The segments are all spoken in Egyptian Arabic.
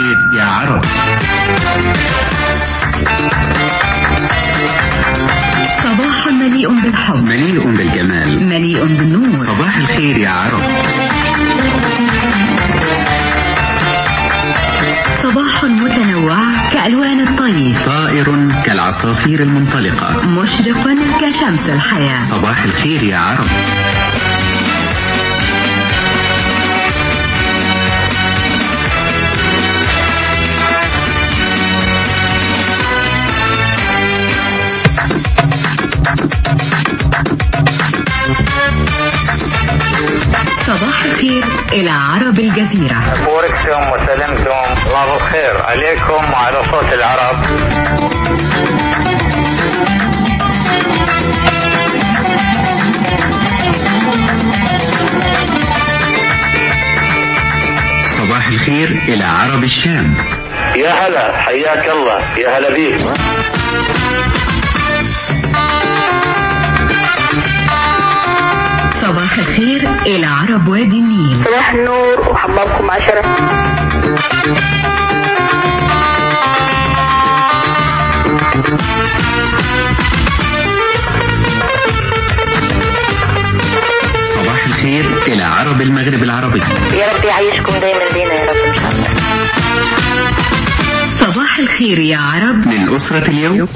الخير يا عرب صباح مليء بالحب مليء بالجمال مليء بالنور صباح الخير يا عرب صباح متنوع كألوان الطيف طائر كالعصافير المنطلقة مشرق كشمس الحياة صباح الخير يا عرب صباح الخير إلى عرب الجزيرة بوركتم وسلمتم الله بالخير عليكم وعلى صوت العرب صباح الخير إلى عرب الشام يا هلا حياك الله يا هلا بيك صباح الخير إلى عرب وادي النيل صباح النور وحمامكم عشرة صباح الخير إلى عرب المغرب العربي يا رب يعيشكم دايما لينا يا رب ان شاء الله صباح الخير يا عرب من أسرة اليوم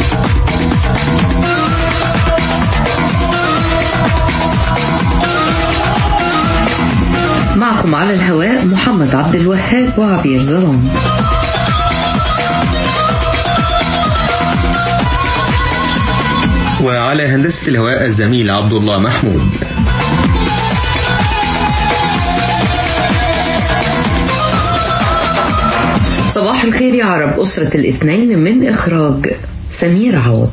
معكم على الهواء محمد عبد الوهاب وعبير ظلام وعلى هندسة الهواء الزميل عبد الله محمود صباح الخير يا عرب أسرة الاثنين من إخراج سمير عوض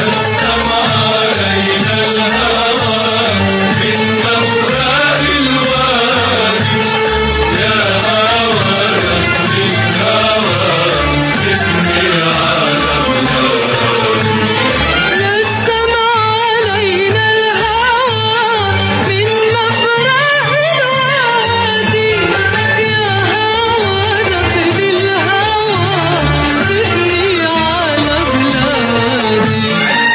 نسم علينا الهوى من مفرق الوادي يا هوى دخل الهوى خذني على بلادي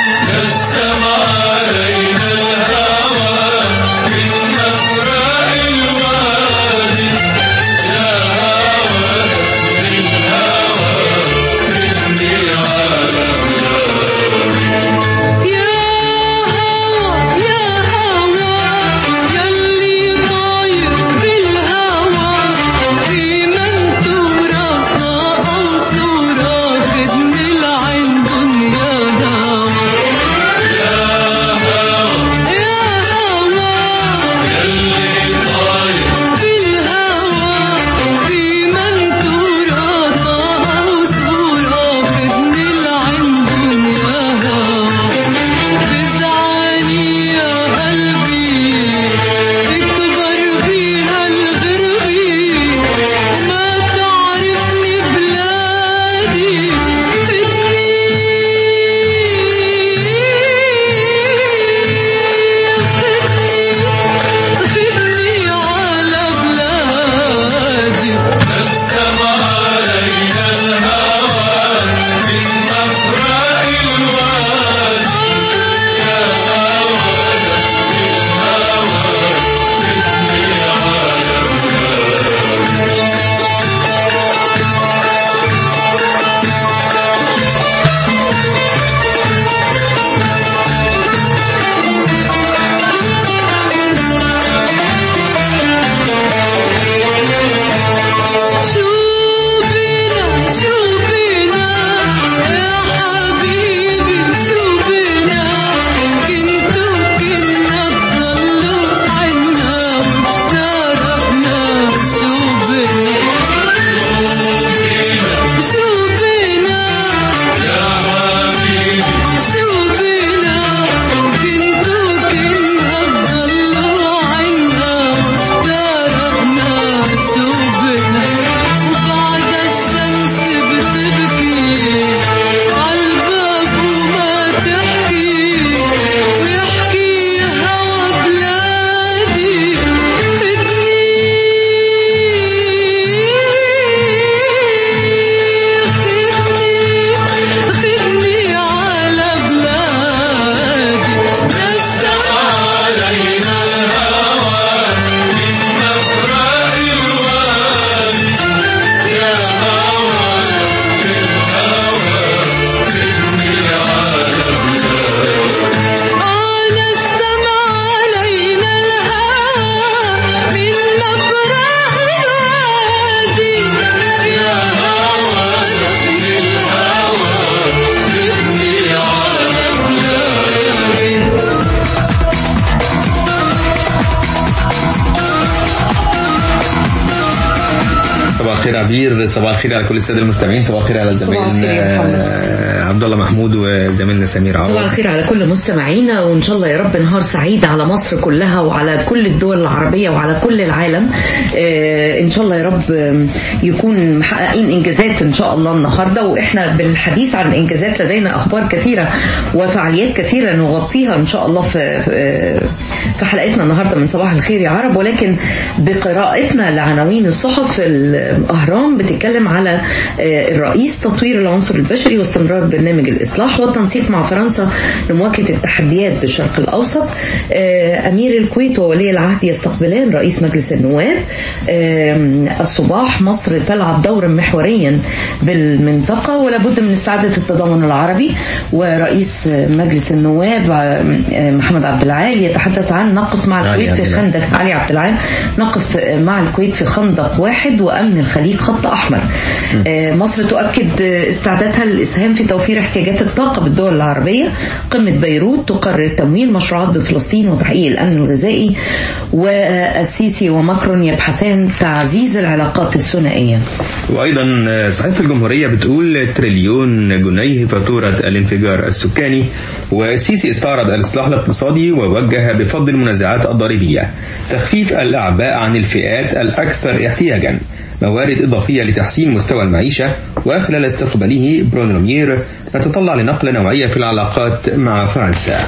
صباح الخير عبير صباح الخير على كل الساده المستمعين صباح الخير على صباح زميلنا الخير يا محمد. آه، عبد الله محمود وزميلنا سمير عوض صباح الخير على كل مستمعينا وان شاء الله يا رب نهار سعيد على مصر كلها وعلى كل الدول العربيه وعلى كل العالم آه، ان شاء الله يا رب آم، يكون محققين انجازات ان شاء الله النهارده واحنا بالحديث عن انجازات لدينا اخبار كثيره وفعاليات كثيره نغطيها ان شاء الله في في- في حلقتنا النهارده من صباح الخير يا عرب ولكن بقراءتنا لعناوين الصحف الاهرام بتتكلم على آه، الرئيس تطوير العنصر البشري واستمرار برنامج الاصلاح والتنسيق مع فرنسا لمواجهه التحديات بالشرق الاوسط آه، امير الكويت وولي العهد يستقبلان رئيس مجلس النواب آم، الصباح مصر تلعب دورا محوريا بالمنطقه ولا بد من استعاده التضامن العربي ورئيس مجلس النواب آه، محمد عبد العال يتحدث عن نقف مع علي الكويت عبد في العال. خندق علي عبد العال نقف مع الكويت في خندق واحد وامن الخليج خط احمر آه، مصر تؤكد استعدادها للاسهام في توفير احتياجات الطاقه بالدول العربيه قمه بيروت تقرر تمويل مشروعات بفلسطين وتحقيق الامن الغذائي والسيسي وماكرون يبحثان تعزيز العلاقات الثنائيه وايضا آه، صحيفه الجمهوريه بتقول تريليون جنيه فاتوره الانفجار السكاني والسيسي استعرض الاصلاح الاقتصادي ووجه بفضل المنازعات الضريبيه تخفيف الاعباء عن الفئات الاكثر احتياجا موارد إضافية لتحسين مستوى المعيشة وخلال استقباله برونو لومير نتطلع لنقلة نوعية في العلاقات مع فرنسا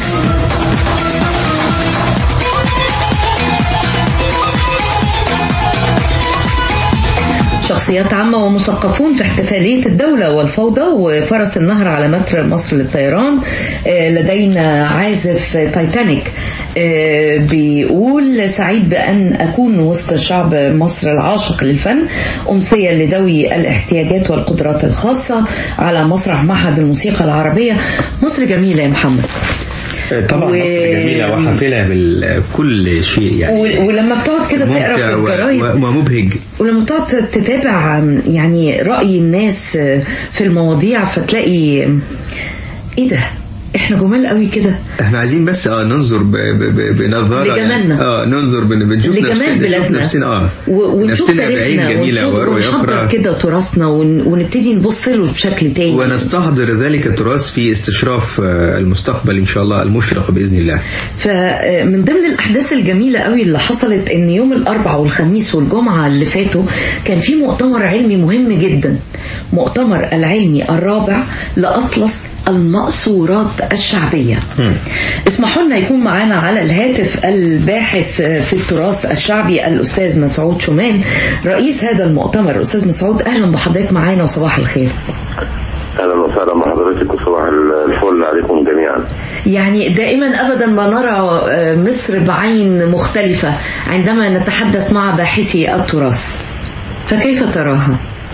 شخصيات عامة ومثقفون في احتفالية الدولة والفوضى وفرس النهر على متر مصر للطيران آه، لدينا عازف تايتانيك آه، بيقول سعيد بأن أكون وسط شعب مصر العاشق للفن أمسية لذوي الاحتياجات والقدرات الخاصة على مسرح معهد الموسيقى العربية مصر جميلة يا محمد طبعا و- مصر جميلة وحافلة بكل شيء يعني و- ولما بتقعد كده تقرا في ممتع و- الجرايد و- ومبهج ولما تقعد تتابع يعني رأي الناس في المواضيع فتلاقي ايه ده احنا جمال قوي كده احنا عايزين بس اه ننظر ب- ب- ب- بنظاره لجمالنا. يعني اه ننظر بن- بنشوف لجمال نفسنا نشوف بلادنا نفسنا اه و- ونشوف نفسنا بعين تاريخنا جميله ونشوف ورؤيه ونحضر اخرى كده تراثنا ون- ونبتدي نبص له بشكل تاني ونستحضر ذلك التراث في استشراف آه، المستقبل ان شاء الله المشرق باذن الله فمن ضمن الاحداث الجميله قوي اللي حصلت ان يوم الاربعاء والخميس والجمعه اللي فاتوا كان في مؤتمر علمي مهم جدا مؤتمر العلمي الرابع لاطلس المأثورات الشعبيه اسمحوا لنا يكون معانا على الهاتف الباحث في التراث الشعبي الاستاذ مسعود شومان رئيس هذا المؤتمر استاذ مسعود اهلا بحضرتك معانا وصباح الخير اهلا وسهلا بحضرتك وصباح الفل عليكم جميعا يعني دائما ابدا ما نرى آه، مصر بعين مختلفه عندما نتحدث مع باحثي التراث فكيف تراها؟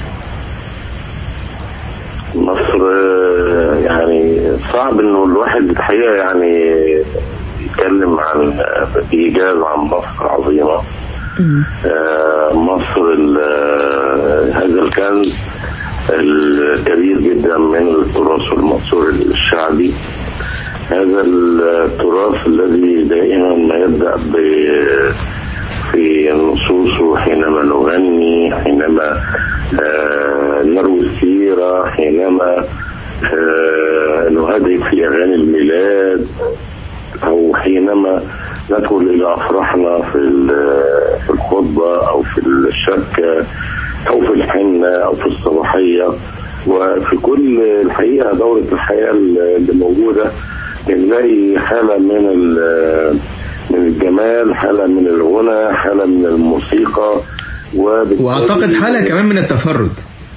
مصر آه، يعني صعب انه الواحد الحقيقه يعني يتكلم عن بايجاز عن مصر عظيمه آه، مصر ال- آه، هذا الكنز الكبير جدا من التراث والمأثور الشعبي هذا التراث الذي دائما ما يبدأ ب في نصوصه حينما نغني حينما آه، نروي السيرة حينما آه، نهدئ في أغاني الميلاد أو حينما ندخل إلى أفراحنا في ال- في الخطبة أو في الشبكة أو في الحنة أو في الصباحية وفي كل الحقيقة دورة الحياة اللي موجودة بنلاقي حالة من ال- من الجمال حالة من الغنى حالة من الموسيقى وبالتالي- واعتقد حاله كمان من التفرد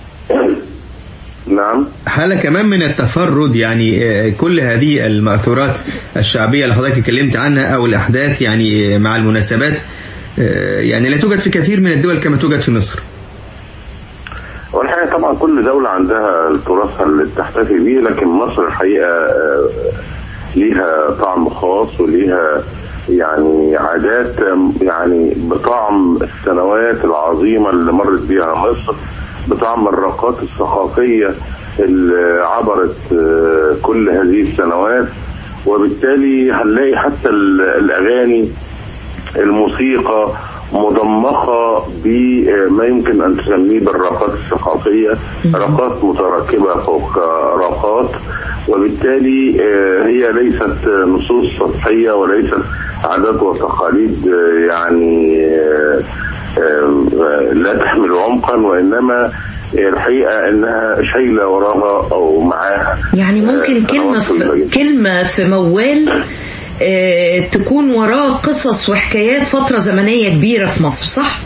نعم حالة كمان من التفرد يعني آه، كل هذه المأثورات الشعبية اللي حضرتك اتكلمت عنها أو الأحداث يعني آه، مع المناسبات آه، يعني لا توجد في كثير من الدول كما توجد في مصر والحقيقة طبعا كل دولة عندها تراثها اللي بتحتفي بيه لكن مصر الحقيقة آه، ليها طعم خاص وليها يعني عادات آم، يعني بطعم السنوات العظيمة اللي مرت بيها مصر بطعم الرقات الثقافية اللي عبرت آه، كل هذه السنوات وبالتالي هنلاقي حتى ال- الأغاني الموسيقى مضمخة بما يمكن أن تسميه بالراقات الثقافية راقات متراكبة فوق راقات وبالتالي آه، هي ليست نصوص سطحية وليست عادات وتقاليد آه، يعني آه، آه، لا تحمل عمقا وإنما الحقيقة أنها شايلة وراها أو معاها يعني ممكن آه، كلمة عناصر في كلمة في موال آه، تكون وراه قصص وحكايات فترة زمنية كبيرة في مصر صح؟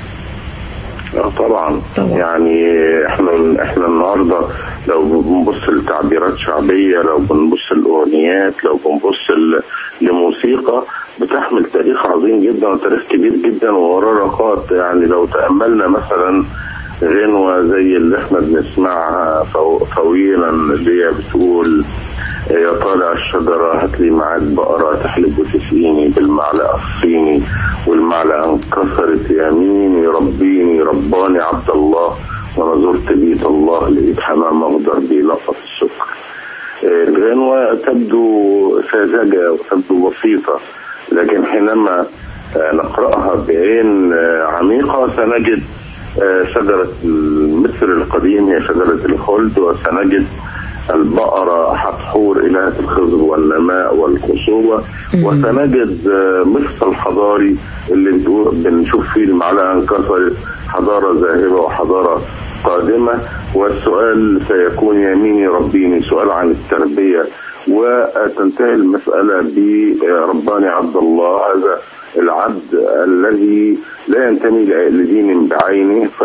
آه طبعا. طبعا. يعني احنا احنا النهارده لو بنبص لتعبيرات شعبيه لو بنبص لاغنيات لو بنبص ل- لموسيقى بتحمل تاريخ عظيم جدا وتاريخ كبير جدا ووراه رقات يعني لو تاملنا مثلا غنوه زي اللي احنا بنسمعها فو- طويلا اللي هي بتقول يا طالع الشجرة هات لي معاك بقرة تحلب وتسقيني بالمعلقة الصيني والمعلقة انكسرت يميني ربيني رباني عبد الله وانا زرت بيت الله لقيت حمام اخضر بيلقط السكر آه، الغنوة تبدو ساذجة وتبدو بسيطة لكن حينما آه، نقرأها بعين آه، عميقة سنجد آه، شجرة مصر القديم هي شجرة الخلد وسنجد البقرة حتحور إلهة الخضر والنماء والخصوبة وسنجد آه، مصر الحضاري اللي بنقول- بنشوف فيه المعلقة انكسرت حضارة ذاهبة وحضارة قادمة والسؤال سيكون يميني ربيني سؤال عن التربية وتنتهي المسألة برباني عبد الله هذا العبد الذي لا ينتمي لدين بعينه ف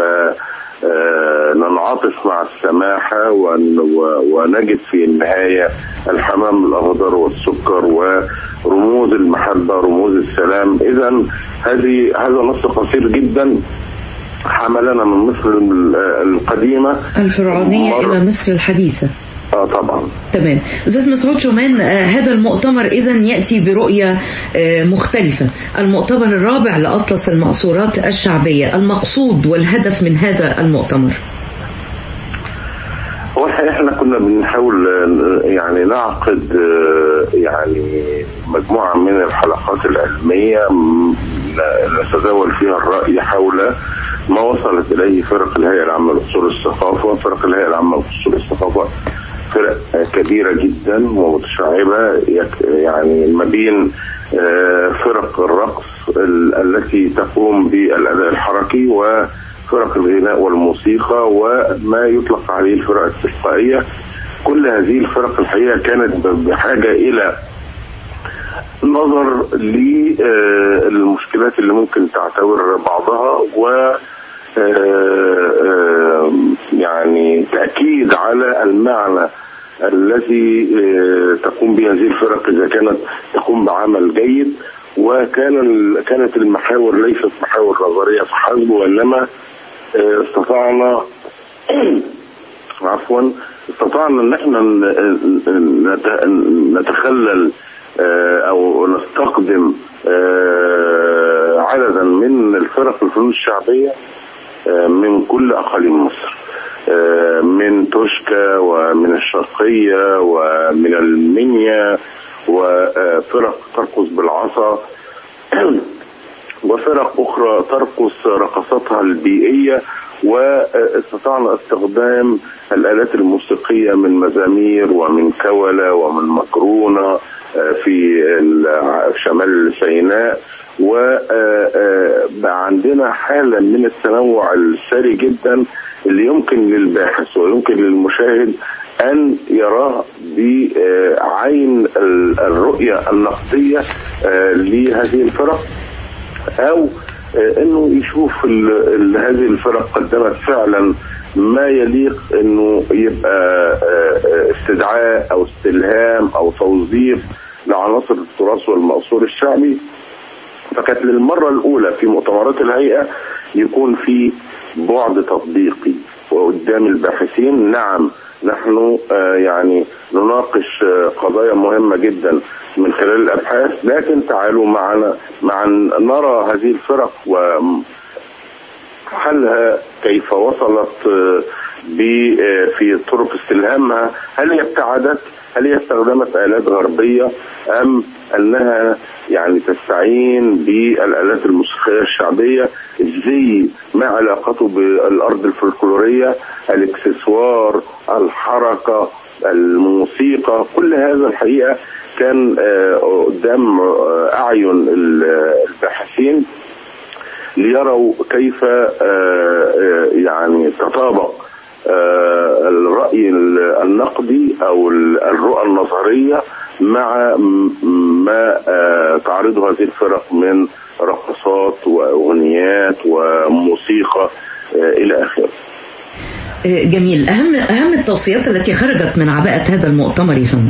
آه، ننعطف مع السماحة ون- و- ونجد في النهاية الحمام الأخضر والسكر ورموز المحبة رموز السلام إذا هذه هذا نص قصير جدا حملنا من مصر ال- القديمة الفرعونية مرة- إلى مصر الحديثة اه طبعا تمام أستاذ مسعود شومان آه، هذا المؤتمر إذا يأتي برؤية آه، مختلفة المؤتمر الرابع لأطلس المقصورات الشعبية المقصود والهدف من هذا المؤتمر هو الحقيقة احنا كنا بنحاول آه، يعني نعقد آه، يعني مجموعة من الحلقات العلمية م- ن- نتداول فيها الرأي حول ما وصلت إليه فرق الهيئة العامة لأصول الثقافة فرق الهيئة العامة لأصول الثقافة فرق آه، كبيرة جدا ومتشعبة يك- يعني ما بين آه، فرق الرقص ال- التي تقوم بالأداء الحركي وفرق الغناء والموسيقى وما يطلق عليه الفرق التلقائية كل هذه الفرق الحقيقة كانت ب- بحاجة إلى نظر للمشكلات اللي ممكن تعتبر بعضها و آه، آه، يعني تأكيد على المعنى الذي آه، تقوم به هذه الفرق إذا كانت تقوم بعمل جيد وكان ال- كانت المحاور ليست محاور نظرية فحسب وإنما آه، استطعنا عفوا استطعنا ان احنا ن- نت- نتخلل آه، او نستقدم آه، عددا من الفرق الفنون الشعبيه آه، من كل اقاليم مصر آه، من توشكا ومن الشرقيه ومن المنيا وفرق ترقص بالعصا وفرق أخرى ترقص رقصاتها البيئية واستطعنا استخدام الآلات الموسيقية من مزامير ومن كولة ومن مكرونة آه، في ال- شمال سيناء وبقى عندنا حالة من التنوع الثري جدا اللي يمكن للباحث ويمكن للمشاهد أن يراه بعين ال- الرؤية النقدية آه، لهذه الفرق او آه، انه يشوف ال- ال- هذه الفرق قدمت فعلا ما يليق انه يبقى آه، آه، استدعاء او استلهام او توظيف لعناصر التراث والمقصور الشعبي فكانت للمرة الأولى في مؤتمرات الهيئة يكون في بعد تطبيقي وقدام الباحثين نعم نحن آه، يعني نناقش آه، قضايا مهمة جدا من خلال الأبحاث لكن تعالوا معنا معا نرى هذه الفرق وحلها كيف وصلت آه، ب- آه، في طرق استلهامها هل هي ابتعدت هل هي استخدمت آلات غربية أم أنها يعني تستعين بالآلات الموسيقية الشعبية الزي ما علاقته بالأرض الفلكلورية الاكسسوار الحركة الموسيقى كل هذا الحقيقة كان آه، قدام آه، أعين ال- الباحثين ليروا كيف آه، آه، يعني تطابق آه، الرأي ال- النقدي أو ال- الرؤى النظرية مع م- ما آه، تعرضه هذه الفرق من رقصات وأغنيات وموسيقى آه، إلى آخره آه، جميل أهم أهم التوصيات التي خرجت من عباءة هذا المؤتمر يا فندم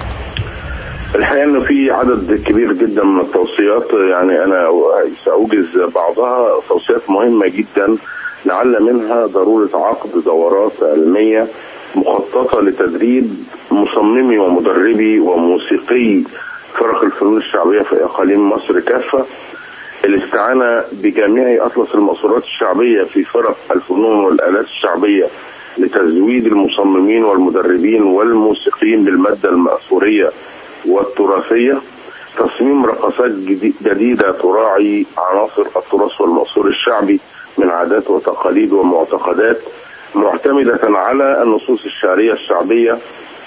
الحقيقه انه في عدد كبير جدا من التوصيات يعني انا ساوجز بعضها توصيات مهمه جدا لعل منها ضروره عقد دورات علميه مخططه لتدريب مصممي ومدربي وموسيقي فرق الفنون الشعبيه في اقاليم مصر كافه الاستعانه بجميع اطلس المأثورات الشعبيه في فرق الفنون والالات الشعبيه لتزويد المصممين والمدربين والموسيقيين بالماده المأثوريه والتراثية تصميم رقصات جدي- جديدة تراعي عناصر التراث والمأثور الشعبي من عادات وتقاليد ومعتقدات معتمدة على النصوص الشعرية الشعبية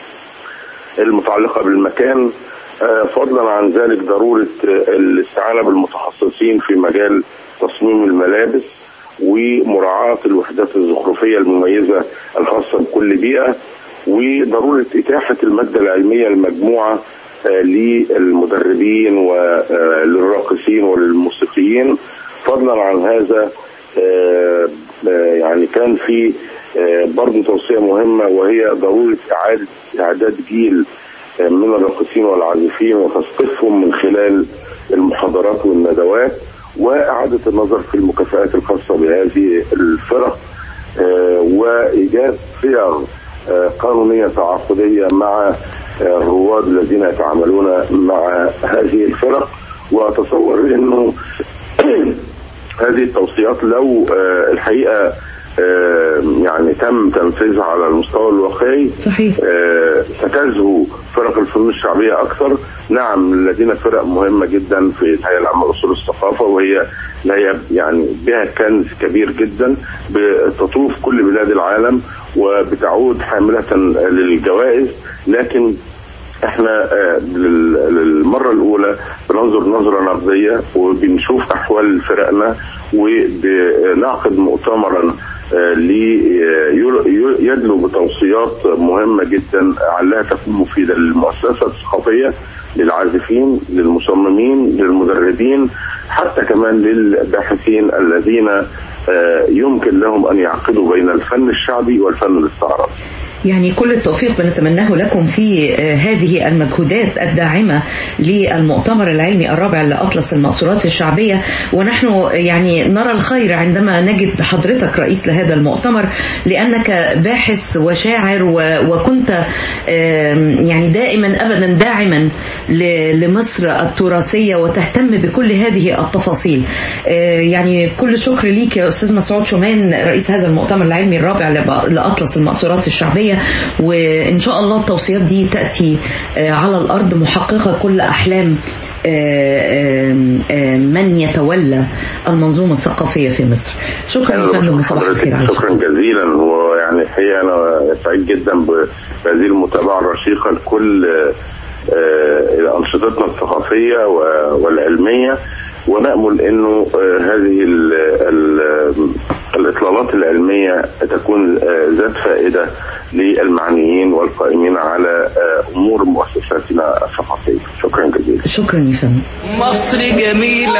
المتعلقة بالمكان آه، فضلا عن ذلك ضرورة آه، الاستعانة بالمتخصصين في مجال تصميم الملابس ومراعاة الوحدات الزخرفية المميزة الخاصة بكل بيئة وضرورة إتاحة المادة العلمية المجموعة آه، للمدربين وللراقصين وللموسيقيين فضلا عن هذا آه، آه، يعني كان في آه، برضه توصية مهمة وهي ضرورة إعادة إعداد جيل آه، من الراقصين والعازفين وتثقيفهم من خلال المحاضرات والندوات وإعادة النظر في المكافآت الخاصة بهذه الفرق آه، وإيجاد صيغ آه، قانونية تعاقدية مع آه، الرواد الذين يتعاملون مع هذه الفرق وأتصور أنه هذه التوصيات لو آه، الحقيقة آه، يعني تم تنفيذها على المستوى الواقعي صحيح آه، ستزهو فرق الفنون الشعبية أكثر نعم لدينا فرق مهمة جدا في الهيئة العامة لأصول الثقافة وهي لا هي يعني بها كنز كبير جدا بتطوف كل بلاد العالم وبتعود حاملة للجوائز لكن احنا آه، لل- للمرة الأولى بننظر نظرة نقدية وبنشوف أحوال فرقنا وبنعقد مؤتمرا آه، لي- ي- يدلو بتوصيات مهمة جدا علها تكون مفيدة للمؤسسة الثقافية للعازفين للمصممين للمدربين حتى كمان للباحثين الذين آه، يمكن لهم أن يعقدوا بين الفن الشعبي والفن الاستعراضي يعني كل التوفيق بنتمناه لكم في آه، هذه المجهودات الداعمة للمؤتمر العلمي الرابع لأطلس المأثورات الشعبية ونحن يعني نرى الخير عندما نجد حضرتك رئيس لهذا المؤتمر لأنك باحث وشاعر و- وكنت آم، يعني دائما أبدا داعما ل- لمصر التراثية وتهتم بكل هذه التفاصيل آه، يعني كل شكر ليك يا أستاذ مسعود شومان رئيس هذا المؤتمر العلمي الرابع لب- لأطلس المأثورات الشعبية وإن شاء الله التوصيات دي تأتي آه، على الأرض محققة كل أحلام آه، آم، آم، من يتولى المنظومة الثقافية في مصر شكرا يا فندم وصباح الخير عليكم شكرا جزيلا ويعني الحقيقه انا سعيد جدا بهذه المتابعه الرشيقه لكل آه، انشطتنا الثقافيه و- والعلميه ونامل انه آه، هذه ال ال الاطلالات العلميه تكون آه، ذات فائده للمعنيين والقائمين على آه، امور مؤسساتنا الثقافيه شكرا جزيلا شكرا يا فندم مصر جميلة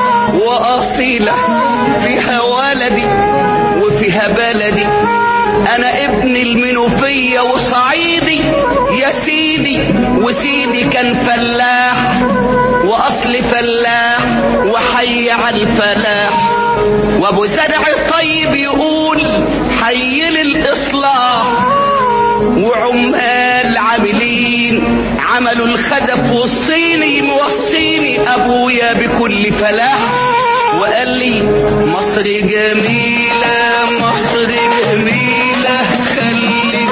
وأصيلة فيها ولدي وفيها بلدي أنا ابن المنوفية وصعيدي يا سيدي وسيدي كان فلاح وأصل فلاح وحي على الفلاح وأبو زرع طيب يقول حي للإصلاح وعمال عاملين عملوا الخزف والصيني موصيني ابويا بكل فلاح وقال لي مصر جميلة مصر جميلة خليك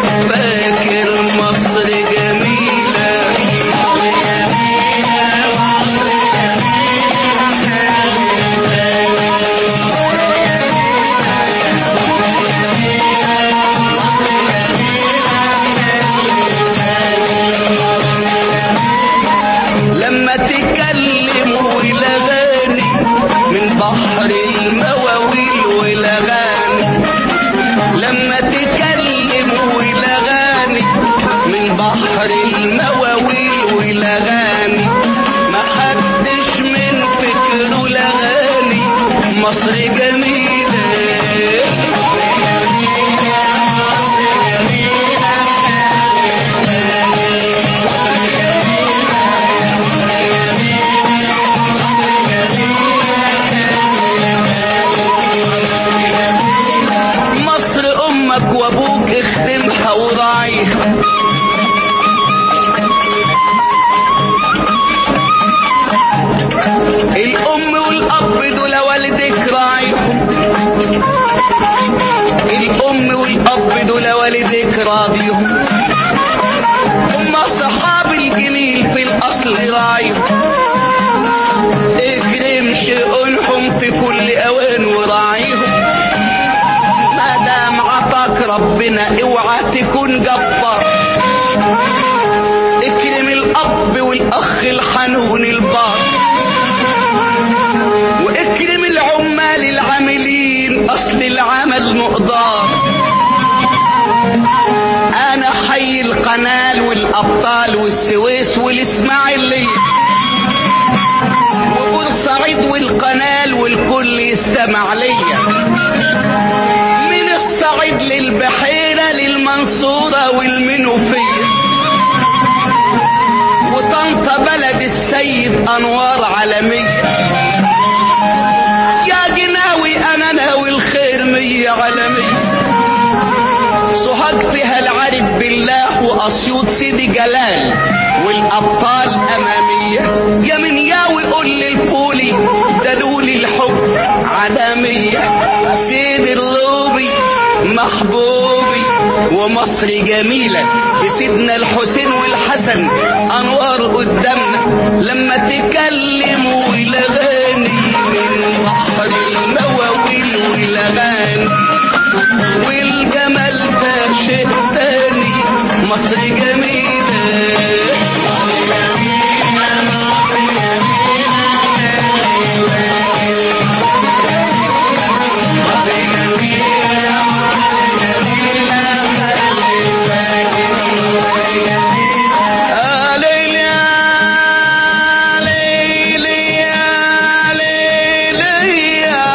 فاكر مصر جميلة لأمك وأبوك اخدمها وراعيها الأم والأب دول والدك راعيهم الأم والأب دول والدك راضيهم هم صحاب الجميل في الأصل راعيهم اكرم شؤونهم في كل أوان وراعيهم ما دام عطاك ربنا اوعى تكون جبار اكرم الأب والأخ الحنون البار واكرم العمال العاملين اصل العمل مقدار انا حي القنال والابطال والسويس والاسماعيليه وبورسعيد والقنال والكل يستمع ليا من الصعيد للبحيره للمنصوره والمنوفيه وطنطا بلد السيد انوار عالميه يا جناوي انا ناوي الخير مية عالمية سوهاج فيها العارف بالله واسيوط سيدي جلال والابطال امامية يا من ياوي قول للفولي دلولي الحب عالمية سيدي الروبي محبوبي ومصر جميلة بسيدنا الحسين والحسن أنوار قدامنا لما تكلموا الأغاني من بحر المواويل والأغاني والجمال ده شيء تاني مصر جميلة يا ليلي يا ليلي يا ليلي يا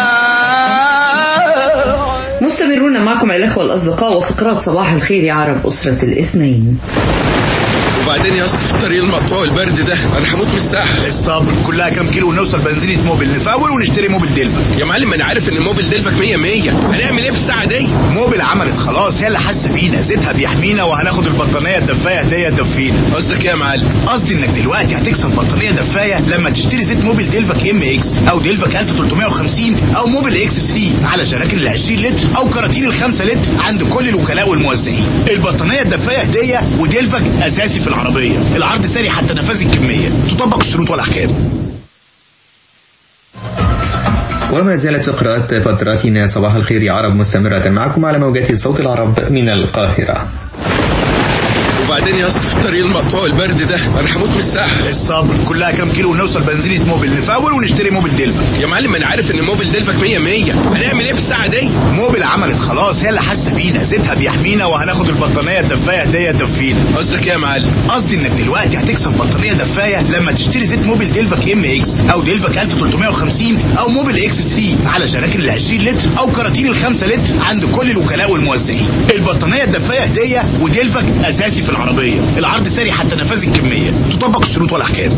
مستمرون معكم الأخوة الأصدقاء وفقرات صباح الخير يا عرب أسرة الاثنين وبعدين يا اسطى في الطريق المقطوع البرد ده انا هموت من الساحل الصبر كلها كام كيلو ونوصل بنزينة موبل نفول ونشتري موبل ديلفا يا معلم انا عارف ان الموبل دلفك 100 100 هنعمل ايه في الساعه دي موبل عملت خلاص هي اللي حاسه بينا زيتها بيحمينا وهناخد البطانيه الدفايه هديه تدفينا قصدك ايه يا معلم قصدي انك دلوقتي هتكسب بطانيه دفايه لما تشتري زيت موبل ديلفك ام اكس او ديلفك 1350 او موبل اكس 3 على جراكن ال 20 لتر او كراتين ال 5 لتر عند كل الوكلاء والموزعين البطانيه الدفايه هديه وديلفك اساسي في العربيه العرض ساري حتى نفاذ الكميه تطبق الشروط والاحكام وما زالت فقرات فتراتنا صباح الخير يا عرب مستمرة معكم على موجات صوت العرب من القاهرة وبعدين يا اسطى في الطريق المقطوع البرد ده انا هموت من الساحل الصبر كلها كام كيلو ونوصل بنزينة موبل نفول ونشتري موبل ديلفك يا معلم انا عارف ان الموبل دلفك 100 100 هنعمل ايه في الساعه دي موبل عملت خلاص هي اللي حاسه بينا زيتها بيحمينا وهناخد البطانيه الدفايه هديه تدفينا قصدك ايه يا معلم قصدي انك دلوقتي هتكسب بطانيه دفايه لما تشتري زيت موبل ديلفك ام اكس او ديلفك 1350 او موبل اكس 3 على جراكن ال 20 لتر او كراتين ال 5 لتر عند كل الوكلاء والموزعين البطانيه الدفايه هديه وديلفك اساسي في العربيه العرض ساري حتى نفاذ الكميه تطبق الشروط والاحكام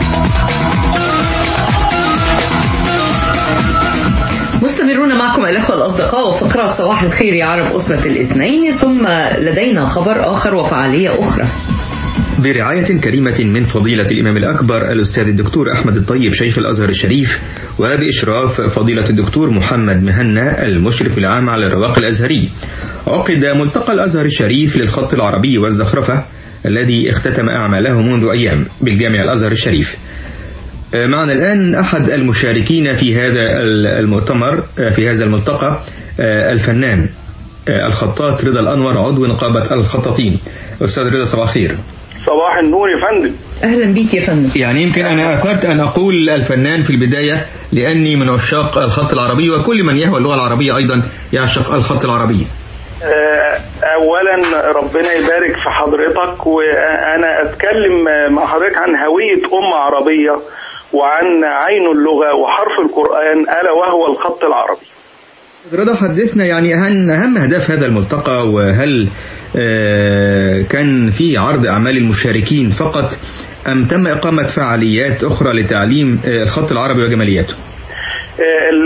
مستمرون معكم الأخوة الأصدقاء وفقرات صباح الخير يا عرب أسرة الاثنين ثم لدينا خبر آخر وفعالية أخرى برعاية كريمة من فضيلة الإمام الأكبر الأستاذ الدكتور أحمد الطيب شيخ الأزهر الشريف وبإشراف فضيلة الدكتور محمد مهنا المشرف العام على الرواق الأزهري عقد ملتقى الأزهر الشريف للخط العربي والزخرفة الذي اختتم أعماله منذ أيام بالجامع الأزهر الشريف معنا الآن أحد المشاركين في هذا المؤتمر في هذا الملتقى الفنان الخطاط رضا الأنور عضو نقابة الخطاطين أستاذ رضا صباح الخير صباح النور يا فندم أهلا بيك يا فندم يعني يمكن أنا أثرت أن أقول الفنان في البداية لأني من عشاق الخط العربي وكل من يهوى اللغة العربية أيضا يعشق الخط العربي آه، اولا ربنا يبارك في حضرتك وانا اتكلم مع حضرتك عن هويه امه عربيه وعن عين اللغه وحرف القران الا وهو الخط العربي رضا حدثنا يعني أهم أهم أهداف هذا الملتقى وهل آه، كان في عرض أعمال المشاركين فقط أم تم إقامة فعاليات أخرى لتعليم آه، الخط العربي وجمالياته؟ آه، ال-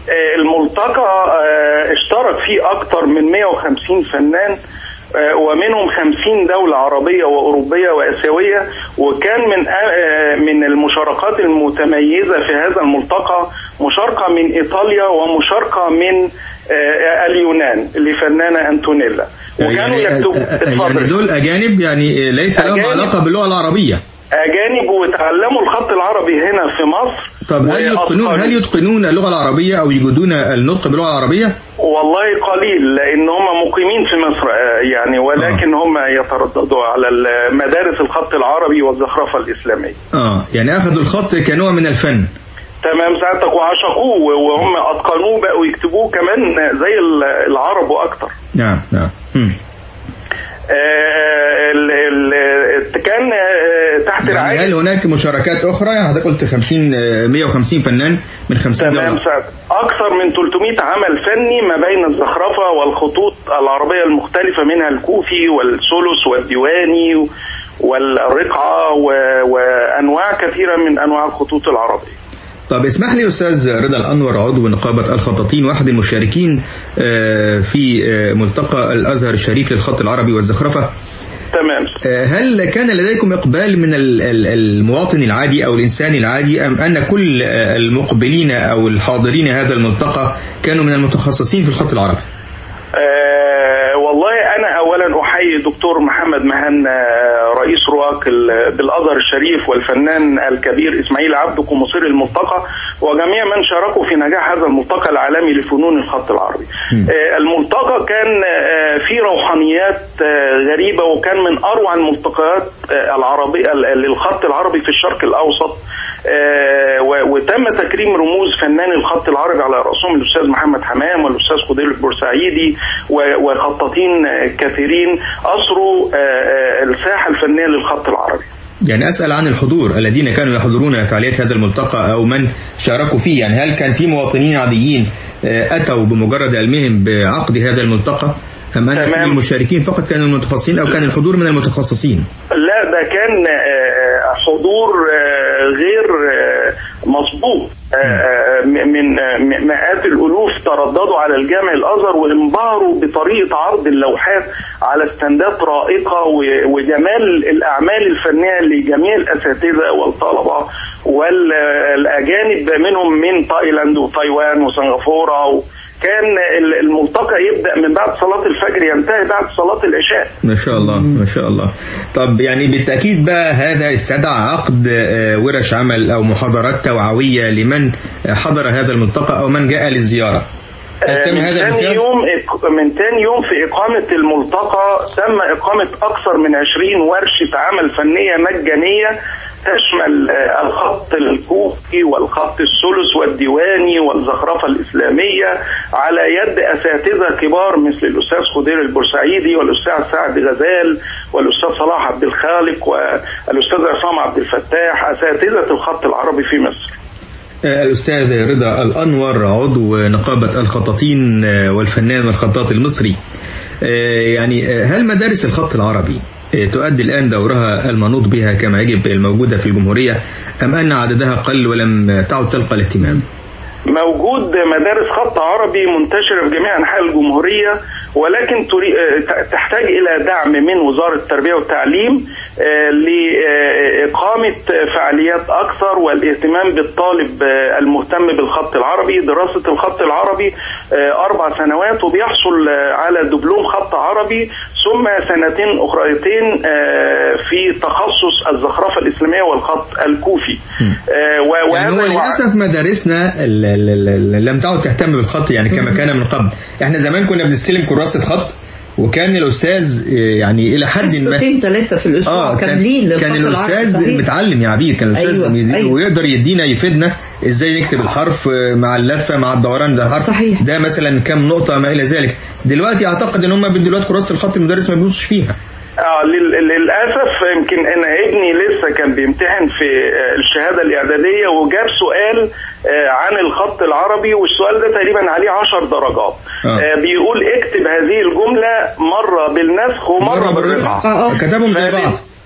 آه، الملتقى آه، اشترك فيه أكثر من 150 فنان آه، ومنهم 50 دولة عربية وأوروبية وآسيوية وكان من آه، من المشاركات المتميزة في هذا الملتقى مشاركة من إيطاليا ومشاركة من آه، اليونان لفنانة أنتونيلا وكانوا يكتبوا يعني اتفضل. دول أجانب يعني ليس لهم أجانب. علاقة باللغة العربية أجانب وتعلموا الخط العربي هنا في مصر طب هل يتقنون هل يتقنون اللغة العربية أو يجدون النطق باللغة العربية؟ والله قليل لان هم مقيمين في مصر آه، يعني ولكن هم يترددوا على ال- مدارس الخط العربي والزخرفه الاسلاميه اه يعني أخذوا الخط كنوع من الفن تمام ساعتك وعشقوه وهم اتقنوه بقوا يكتبوه كمان زي ال- العرب واكتر نعم نعم مم. آه، ال- ال- كان آه، تحت يعني رعايه هل هناك مشاركات أخرى؟ يعني حضرتك قلت 50 آه، 150 فنان من 50 تمام دولة سعد أكثر من 300 عمل فني ما بين الزخرفة والخطوط العربية المختلفة منها الكوفي والثلث والديواني والرقعة و- وأنواع كثيرة من أنواع الخطوط العربية طب اسمح لي أستاذ رضا الأنور عضو نقابة الخطاطين واحد المشاركين آه، في آه، ملتقى الأزهر الشريف للخط العربي والزخرفة تمام آه، هل كان لديكم إقبال من ال- ال- المواطن العادي أو الإنسان العادي أم أن كل آه، المقبلين أو الحاضرين هذا الملتقى كانوا من المتخصصين في الخط العربي؟ آه والله أنا أولا أحيي دكتور محمد مهنا آه، رئيس رواق ال- بالأزهر الشريف والفنان الكبير إسماعيل عبده كمصير الملتقى وجميع من شاركوا في نجاح هذا الملتقى العالمي لفنون الخط العربي آه، الملتقى كان آه، فيه روحانيات آه، غريبة وكان من أروع الملتقيات آه، العربية ال- للخط العربي في الشرق الأوسط آه، و- وتم تكريم رموز فنان الخط العربي على رأسهم الأستاذ محمد حمام والأستاذ خضير البورسعيدي و- وخطاطين آه، كثيرين أسروا آه، آه، الساحة الفنية للخط العربي يعني أسأل عن الحضور الذين كانوا يحضرون فعاليات هذا الملتقى أو من شاركوا فيه يعني هل كان في مواطنين عاديين آه، أتوا بمجرد علمهم بعقد هذا الملتقى أم أن كل المشاركين فقط كانوا متخصصين أو كان الحضور من المتخصصين لا ده كان آه، حضور آه، غير آه، مسبوق آه، آه، من آه، م- مئات الالوف ترددوا على الجامع الازهر وانبهروا بطريقه عرض اللوحات على استندات رائقه و- وجمال الاعمال الفنيه لجميع الاساتذه والطلبه والاجانب منهم من تايلاند وتايوان وسنغافوره كان ال- الملتقى يبدا من بعد صلاه الفجر ينتهي بعد صلاه العشاء ما شاء الله ما شاء الله طب يعني بالتأكيد بقى هذا استدعى عقد آه، ورش عمل أو محاضرات توعوية لمن آه، حضر هذا الملتقى أو من جاء للزيارة هل تم من هذا ثاني بالفعل؟ يوم من ثاني يوم في إقامة الملتقى تم إقامة أكثر من 20 ورشة عمل فنية مجانية تشمل آه، الخط الكوفي والخط الثلث والديواني والزخرفة الإسلامية على يد أساتذة كبار مثل الأستاذ خضير البورسعيدي والأستاذ سعد غزال والأستاذ صلاح عبد الخالق والأستاذ عصام عبد الفتاح أساتذة الخط العربي في مصر آه، الأستاذ رضا الأنور عضو نقابة الخطاطين آه، والفنان والخطاط المصري آه، يعني آه، هل مدارس الخط العربي آه، تؤدي الآن دورها المنوط بها كما يجب الموجودة في الجمهورية أم أن عددها قل ولم تعد تلقى الاهتمام؟ موجود مدارس خط عربي منتشرة في جميع أنحاء الجمهورية ولكن تري... آه، ت- تحتاج إلى دعم من وزارة التربية والتعليم آه، لإقامة فعاليات أكثر والاهتمام بالطالب آه، المهتم بالخط العربي دراسة الخط العربي آه، أربع سنوات وبيحصل آه، على دبلوم خط عربي ثم سنتين أخريتين آه، في تخصص الزخرفة الإسلامية والخط الكوفي آه، و- يعني هو وهذا للأسف مدارسنا ال- ال- ال- ال- لم تعد تهتم بالخط يعني كما كان من قبل احنا زمان كنا بنستلم كراسة خط وكان الأستاذ آه، يعني إلى حد ما حصتين ثلاثة في الأسبوع اه كاملين كان, كان للخط العربي الاستاذ صحيح. متعلم يا عبير كان الاستاذ أيوة، أيوة. أيوة. ويقدر يدينا يفيدنا ازاي نكتب الحرف آه، مع اللفه مع الدوران ده الحرف صحيح. ده مثلا كم نقطه ما الى ذلك دلوقتي اعتقد ان هم بيدوا دلوقتي كراسه الخط المدرس ما بيبصش فيها اه لل- للاسف يمكن انا ابني لسه كان بيمتحن في آه، الشهاده الاعداديه وجاب سؤال آه، عن الخط العربي والسؤال ده تقريبا عليه 10 درجات آه. آه، بيقول اكتب هذه الجمله مره بالنسخ ومره مره بالرقعه بالرقعه كتبهم زي بعض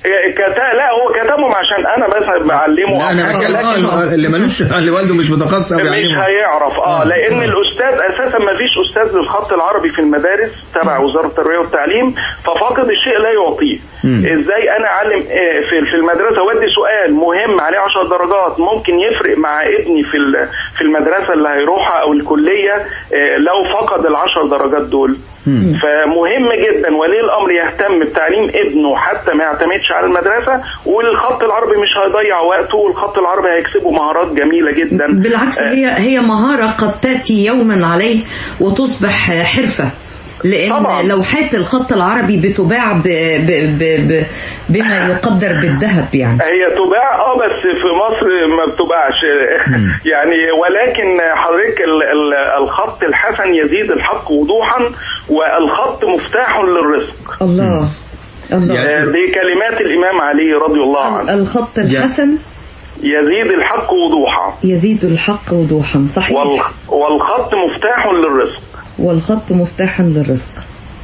كتا... لا هو كتبهم عشان انا بس بعلمه لا انا أو بتكلم حاجة، لكن اه اللي ملوش اللي والده مش متخصص أو مش يعلمه. هيعرف اه لان الاستاذ اساسا ما فيش استاذ للخط العربي في المدارس تبع وزاره التربيه والتعليم ففاقد الشيء لا يعطيه مم. ازاي انا اعلم آه، في في المدرسه ودي سؤال مهم عليه 10 درجات ممكن يفرق مع ابني في ال- في المدرسه اللي هيروحها او الكليه آه، لو فقد ال 10 درجات دول فمهم جدا ولي الامر يهتم بتعليم ابنه حتى ما يعتمدش على المدرسه والخط العربي مش هيضيع وقته والخط العربي هيكسبه مهارات جميله جدا بالعكس آه، هي هي مهارة قد تأتي يوما عليه وتصبح حرفة لأن طبعاً. لوحات الخط العربي بتباع ب ب ب ب بما يقدر بالذهب يعني هي تباع اه بس في مصر ما بتباعش يعني ولكن حضرتك ال- ال- الخط الحسن يزيد الحق وضوحا والخط مفتاح للرزق الله الله آه، دي كلمات الامام علي رضي الله عنه الخط الحسن يزيد الحق وضوحا يزيد الحق وضوحا صحيح والخ- والخط مفتاح للرزق والخط مفتاحا للرزق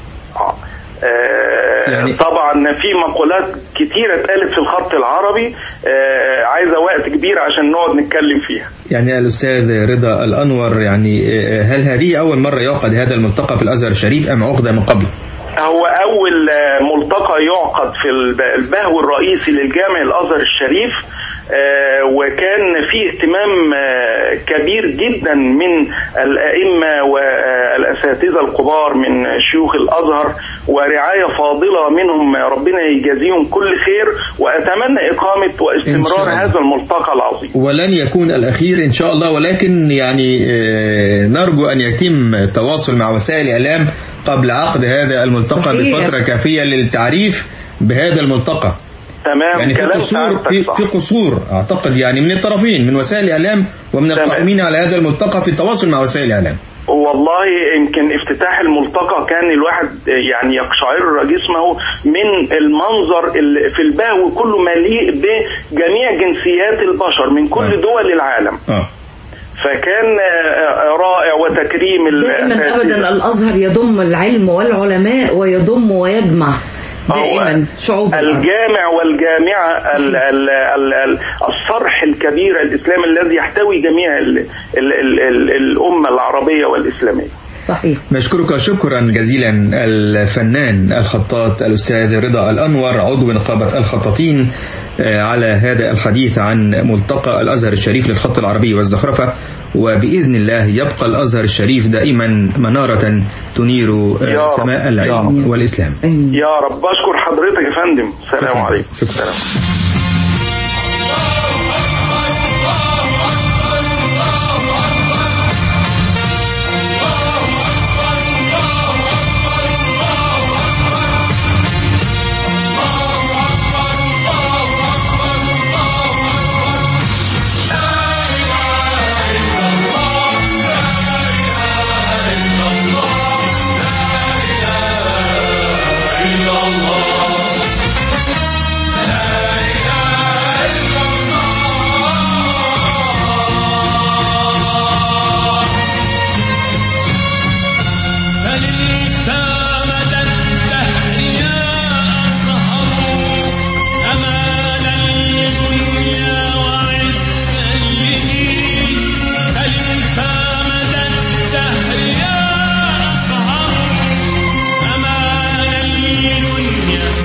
آه، يعني- طبعا في مقولات كتيرة اتقالت في الخط العربي آه، عايزة وقت كبير عشان نقعد نتكلم فيها يعني الأستاذ رضا الأنور يعني آه، هل هذه أول مرة يعقد هذا الملتقى في الأزهر الشريف أم عقد من قبل؟ هو أول آه، ملتقى يعقد في الب- البهو الرئيسي للجامع الأزهر الشريف آه، وكان فيه اهتمام آه، كبير جدا من الأئمة والأساتذة الكبار من شيوخ الأزهر ورعاية فاضلة منهم ربنا يجازيهم كل خير وأتمنى إقامة إن شاء واستمرار الله. هذا الملتقى العظيم ولن يكون الأخير إن شاء الله ولكن يعني آه، نرجو أن يتم التواصل مع وسائل الإعلام قبل عقد هذا الملتقى صحيح. بفترة كافية للتعريف بهذا الملتقى تمام يعني في كلام قصور سعادتك في, صح. في قصور اعتقد يعني من الطرفين من وسائل الاعلام ومن القائمين على هذا الملتقى في التواصل مع وسائل الاعلام والله يمكن افتتاح الملتقى كان الواحد يعني يقشعر جسمه من المنظر اللي في البهو كله مليء بجميع جنسيات البشر من كل دول العالم اه فكان آه، رائع وتكريم دائما الأساتذة. ابدا الازهر يضم العلم والعلماء ويضم ويجمع دائما شعوب الأرض. الجامع والجامعة ال ال ال ال الصرح الكبير الإسلامي الذي يحتوي جميع ال ال ال ال الأمة العربية والإسلامية صحيح نشكرك شكرا جزيلا الفنان الخطاط الأستاذ رضا الأنور عضو نقابة الخطاطين آه، على هذا الحديث عن ملتقى الأزهر الشريف للخط العربي والزخرفة وبإذن الله يبقى الأزهر الشريف دائما منارة تنير آه، يا رب. سماء العلم والإسلام يا رب بشكر حضرتك يا فندم السلام عليكم سلام. سلمت مدى الدهر يا أزهر أمانا للدنيا وعزا لدين سلمت مدى الدهر يا أزهر أمانا للدنيا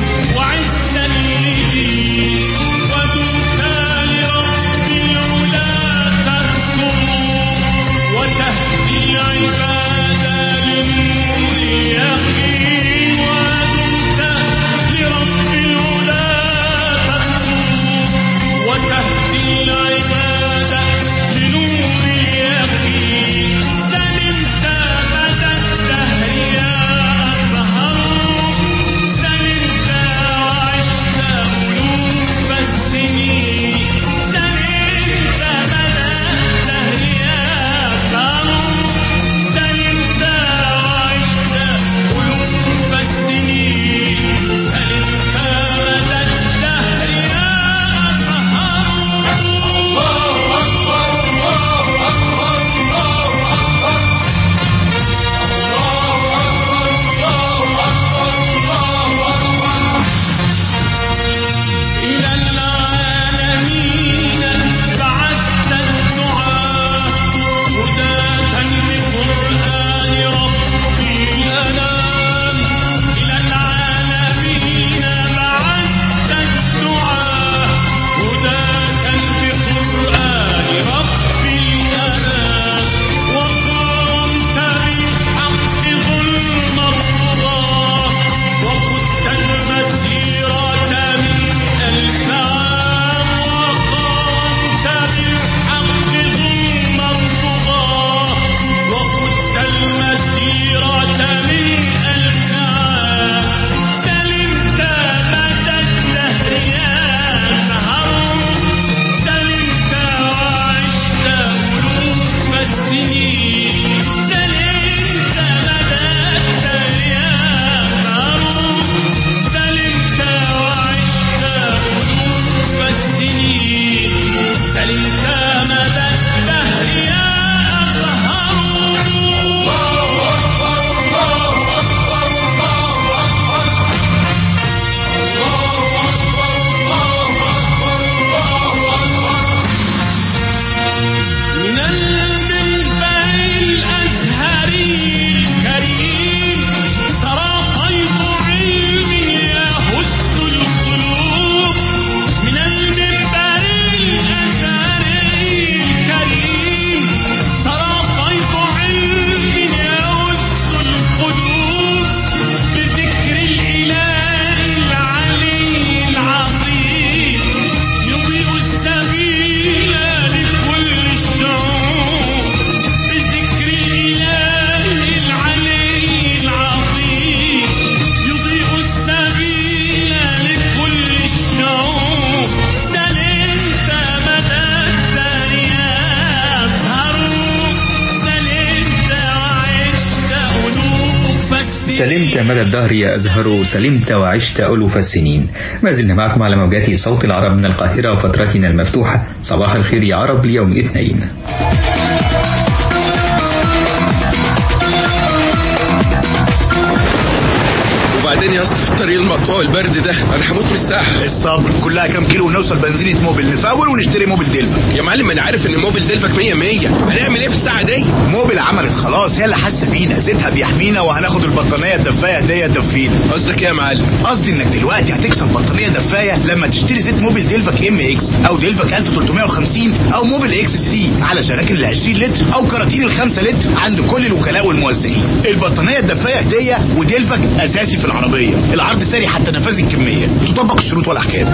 سلمت مدى الدهر يا أزهر سلمت وعشت ألوف السنين ما زلنا معكم على موجات صوت العرب من القاهرة وفترتنا المفتوحة صباح الخير يا عرب ليوم الاثنين وبعدين يا اسطى في الطريق المقطوع البرد ده انا هموت من الساحه الصبر كلها كام كيلو ونوصل بنزينة موبيل نفول ونشتري موبيل ديلفا يا معلم انا عارف ان موبيل دلفك 100 100 هنعمل ايه في الساعه دي موبيل عملت خلاص هي اللي حاسه بينا زيتها بيحمينا وهناخد البطانيه الدفايه هديه تدفينا قصدك ايه يا معلم قصدي انك دلوقتي هتكسب بطانيه دفايه لما تشتري زيت موبيل ديلفاك ام اكس او ديلفاك 1350 او موبيل اكس 3 على جراكن ال 20 لتر او كراتين ال 5 لتر عند كل الوكلاء والموزعين البطانيه الدفايه هديه وديلفاك اساسي في العربيه العرض ساري حتى نفاذ الكميه تطبق الشروط والاحكام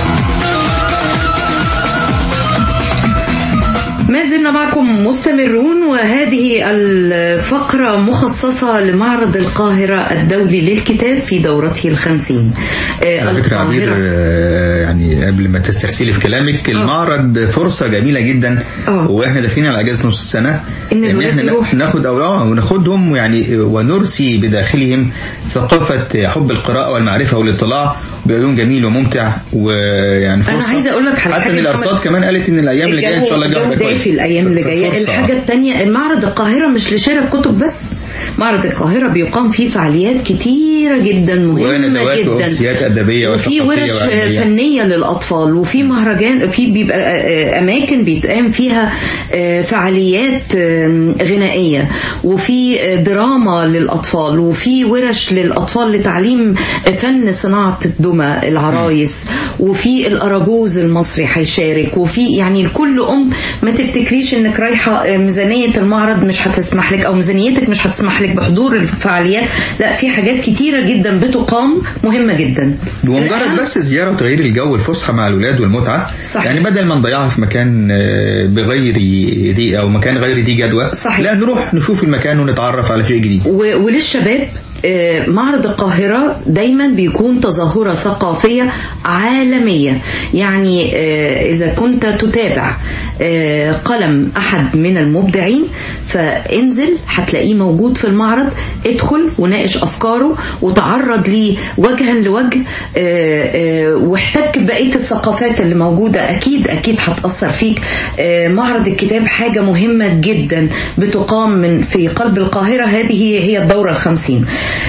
ما زلنا معكم مستمرون وهذه الفقرة مخصصة لمعرض القاهرة الدولي للكتاب في دورته الخمسين آه، على فكرة عبير آه، يعني قبل ما تسترسلي في كلامك المعرض فرصة جميلة جدا واحنا داخلين على اجازة نص السنة إن الولاد احنا يروحوا. ناخد او اه وناخدهم يعني ونرسي بداخلهم ثقافة حب القراءة والمعرفة والاطلاع بيقولون جميل وممتع ويعني فرصة أنا عايزة أقول لك على حتى حاجة ان الارصاد محمد. كمان قالت ان الايام اللي جايه ان شاء الله الجو الجو هيبقى كويس دافي الايام اللي جايه فرصة. الحاجه الثانيه معرض القاهره مش لشراء الكتب بس معرض القاهره بيقام فيه فعاليات كتيره جدا مهمه وندوات جدا وامسيات ادبيه وفي وثقافيه ورش وعلمية. فنيه للاطفال وفي مهرجان في بيبقى آه، آه، اماكن بيتقام فيها آه، فعاليات آه، غنائيه وفي آه، دراما للاطفال وفي ورش للاطفال لتعليم فن صناعه الدمى العرايس وفي الاراجوز المصري هيشارك وفي يعني لكل ام ما تفتكريش انك رايحه آه، ميزانيه المعرض مش هتسمح لك او ميزانيتك مش هتسمح لك بحضور الفعاليات لا في حاجات كتيره جدا بتقام مهمه جدا ومجرد بس زياره وتغيير الجو الفسحه مع الاولاد والمتعه صحيح. يعني بدل ما نضيعها في مكان آه، بغير دي او مكان غير دي جدوى صحيح. لا نروح نشوف المكان ونتعرف على شيء جديد و- وللشباب آه، معرض القاهرة دايما بيكون تظاهرة ثقافية عالمية يعني آه، إذا كنت تتابع آه، قلم أحد من المبدعين فانزل هتلاقيه موجود في المعرض ادخل وناقش أفكاره وتعرض ليه وجها لوجه آه، آه، واحتك بقية الثقافات اللي موجودة أكيد أكيد هتأثر فيك آه، معرض الكتاب حاجة مهمة جدا بتقام من في قلب القاهرة هذه هي الدورة الخمسين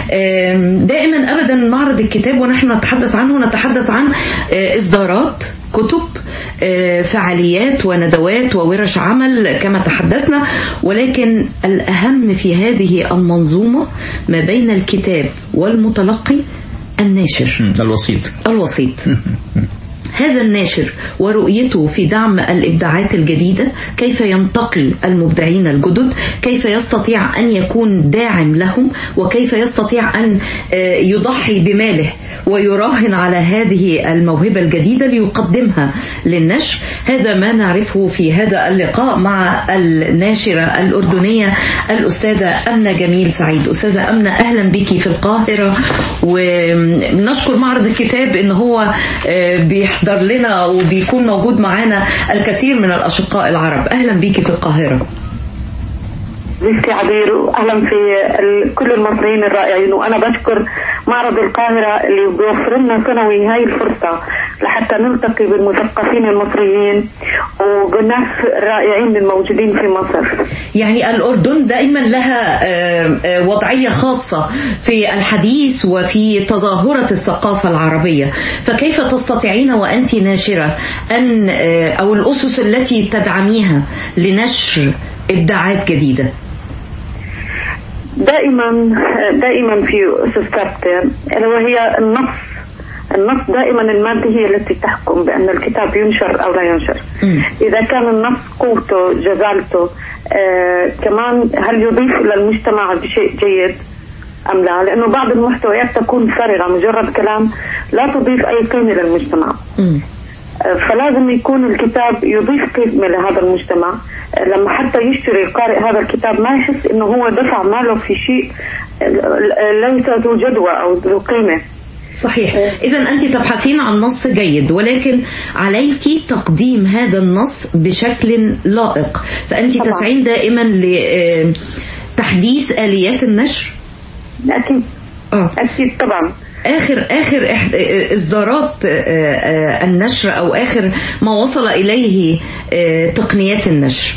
آم، دائما أبدا معرض الكتاب ونحن نتحدث عنه نتحدث عن آه، إصدارات كتب آه، فعاليات وندوات وورش عمل كما تحدثنا ولكن الأهم في هذه المنظومة ما بين الكتاب والمتلقي الناشر الوسيط الوسيط هذا الناشر ورؤيته في دعم الإبداعات الجديدة كيف ينتقي المبدعين الجدد كيف يستطيع أن يكون داعم لهم وكيف يستطيع أن آه، يضحي بماله ويراهن على هذه الموهبة الجديدة ليقدمها للنشر هذا ما نعرفه في هذا اللقاء مع الناشرة الأردنية الأستاذة أمنة جميل سعيد أستاذة أمنة أهلا بك في القاهرة ونشكر معرض الكتاب إن هو آه، بيحضر لنا وبيكون موجود معانا الكثير من الأشقاء العرب أهلا بك في القاهرة زيستي عبير واهلا في ال- كل المصريين الرائعين وانا بشكر معرض القاهره اللي بيوفر لنا سنوي هاي الفرصه لحتى نلتقي بالمثقفين المصريين وبالناس الرائعين الموجودين في مصر يعني الأردن دائما لها آه، آه، وضعية خاصة في الحديث وفي تظاهرة الثقافة العربية فكيف تستطيعين وأنت ناشرة أن آه، أو الأسس التي تدعميها لنشر إبداعات جديدة دائما دائما في اسس ثابته الا وهي النص النص دائما المادة هي التي تحكم بأن الكتاب ينشر أو لا ينشر إذا كان النص قوته جزالته آه كمان هل يضيف إلى المجتمع بشيء جيد أم لا لأنه بعض المحتويات تكون فارغة مجرد كلام لا تضيف أي قيمة للمجتمع آه، فلازم يكون الكتاب يضيف قيمة لهذا المجتمع آه، لما حتى يشتري قارئ هذا الكتاب ما يحس انه هو دفع ماله في شيء آه، ليس ذو جدوى او ذو قيمة صحيح إذا أنت تبحثين عن نص جيد ولكن عليك تقديم هذا النص بشكل لائق فأنت طبعاً. تسعين دائما لتحديث آليات النشر أكيد اه اكيد طبعا اخر اخر إح- اصدارات آه، آه، النشر او اخر ما وصل اليه آه، تقنيات النشر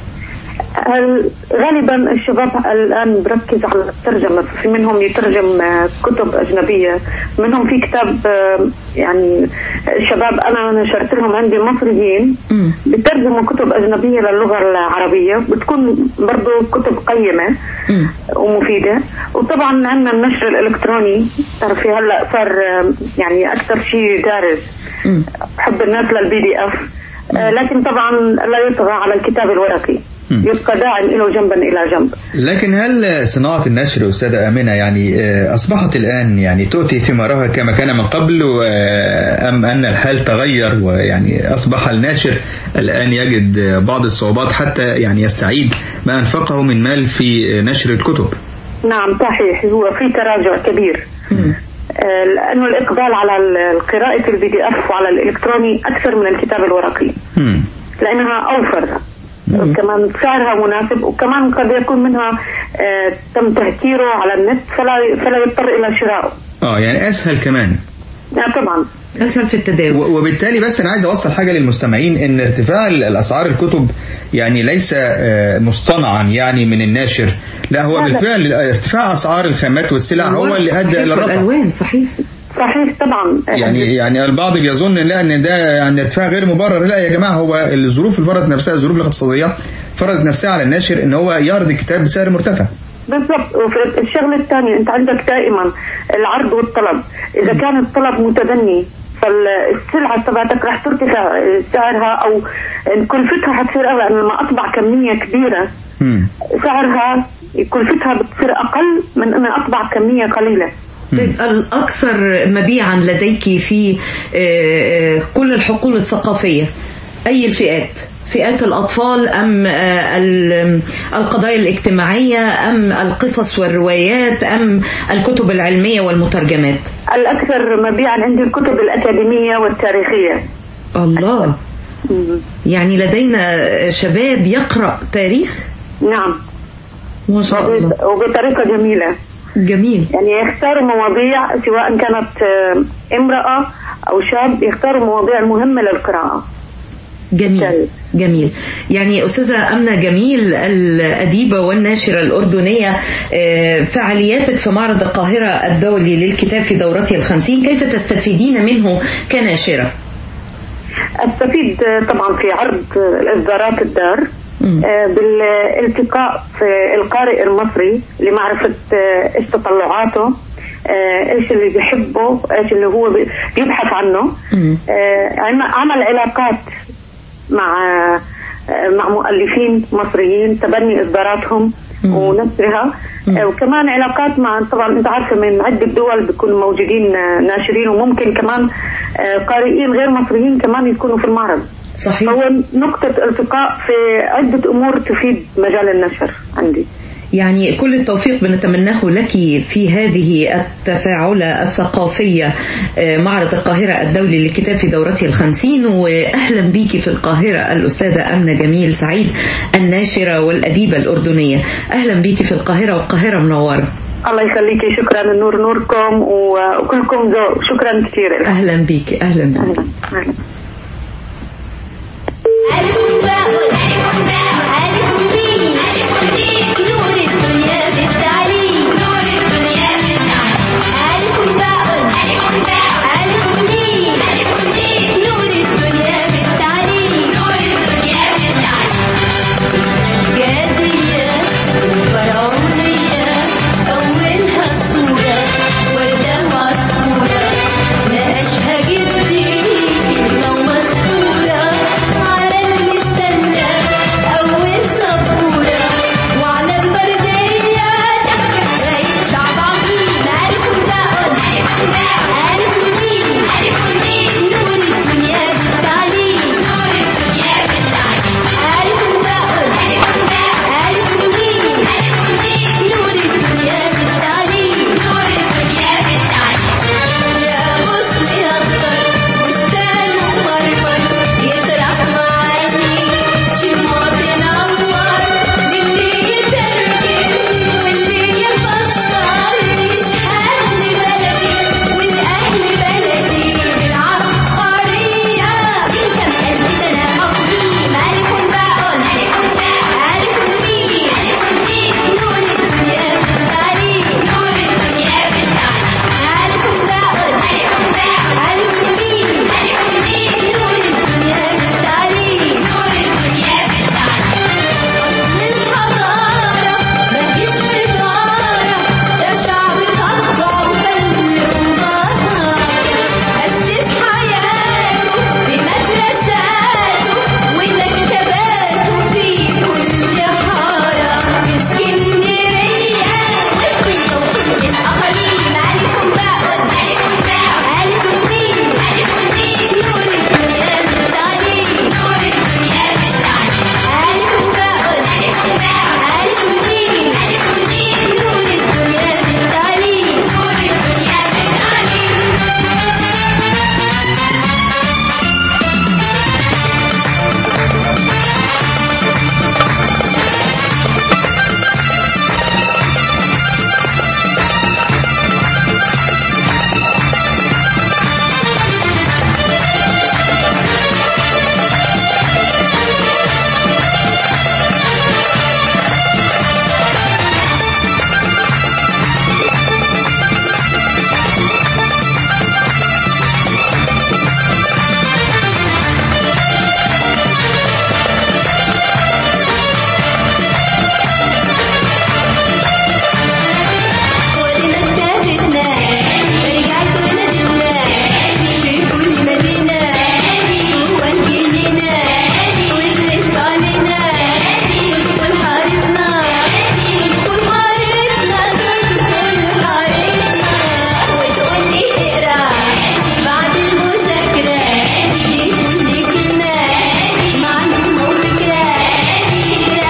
هل- غالبا الشباب الان بركز على الترجمه في منهم يترجم آه، كتب اجنبيه منهم في كتاب آه، يعني الشباب انا نشرت لهم عندي مصريين بترجموا كتب اجنبيه للغه العربيه بتكون برضو كتب قيمه ومفيده وطبعا عندنا النشر الالكتروني تعرفي هلا صار آه، يعني اكثر شيء دارج بحب الناس للبي دي اف آه، لكن طبعا لا يطغى على الكتاب الورقي يبقى داعم له جنبا الى جنب لكن هل صناعة النشر أستاذة آمنة يعني آه، أصبحت الآن يعني تؤتي ثمارها كما كان من قبل و- آه، أم أن الحال تغير ويعني أصبح الناشر الآن يجد آه، بعض الصعوبات حتى يعني يستعيد ما أنفقه من مال في آه، نشر الكتب نعم صحيح هو في تراجع كبير آه، لانه الاقبال على ال- قراءه البي دي اف وعلى الالكتروني اكثر من الكتاب الورقي لانها اوفر كمان سعرها مناسب وكمان قد يكون منها آه، تم تهكيره على النت فلا فلا يضطر الى شرائه اه يعني أسهل كمان نعم طبعا اسهل في التداول و- وبالتالي بس انا عايز اوصل حاجه للمستمعين ان ارتفاع ال- الاسعار الكتب يعني ليس آه، مصطنعا يعني من الناشر لا هو لا، لا. بالفعل ارتفاع اسعار الخامات والسلع هو اللي ادى الى الرفع الالوان صحيح صحيح طبعا يعني يعني البعض بيظن لا ان ده يعني ارتفاع غير مبرر لا يا جماعه هو الظروف اللي فرضت نفسها الظروف الاقتصاديه فرضت نفسها على الناشر ان هو يعرض الكتاب بسعر مرتفع بالضبط وفي الشغله الثانيه انت عندك دائما العرض والطلب اذا كان الطلب متدني فالسلعه تبعتك راح ترتفع سعرها او كلفتها حتصير اغلى لأن لما اطبع كميه كبيره سعرها كلفتها بتصير اقل من اني اطبع كميه قليله طيب الأكثر مبيعا لديك في آه، آه، كل الحقول الثقافية أي الفئات؟ فئات الأطفال أم آه، ال- القضايا الاجتماعية أم القصص والروايات أم الكتب العلمية والمترجمات؟ الاكثر مبيعا عندي الكتب الاكاديميه والتاريخيه الله يعني لدينا شباب يقرأ تاريخ نعم ما شاء الله وبطريقه جميله جميل يعني يختاروا مواضيع سواء كانت آه، امراه او شاب يختاروا المواضيع المهمه للقراءه جميل جميل يعني أستاذة أمنة جميل الأديبة والناشرة الأردنية آه، فعالياتك في معرض القاهرة الدولي للكتاب في دورته الخمسين كيف تستفيدين منه كناشرة؟ استفيد آه، طبعا في عرض آه، اصدارات الدار آه، بالالتقاء في القارئ المصري لمعرفة آه، ايش تطلعاته آه، ايش اللي بيحبه ايش اللي هو بي- بيبحث عنه آه، عم- عمل علاقات مع آه، مع مؤلفين مصريين تبني اصداراتهم ونشرها آه، وكمان علاقات مع طبعا انت عارفه من عده دول بيكونوا موجودين آه، ناشرين وممكن كمان آه، قارئين غير مصريين كمان يكونوا في المعرض صحيح هو نقطة التقاء في عدة أمور تفيد مجال النشر عندي يعني كل التوفيق بنتمناه لك في هذه التفاعلة الثقافية آه، معرض القاهرة الدولي للكتاب في دورته الخمسين وأهلا بيك في القاهرة الأستاذة أمنة جميل سعيد الناشرة والأديبة الأردنية أهلا بيك في القاهرة والقاهرة منورة الله يخليكي شكرا النور نوركم و- وكلكم ذوق شكرا كثير أهلا بيك أهلا بيك أهلا. أهلا. ألف باء ألف باء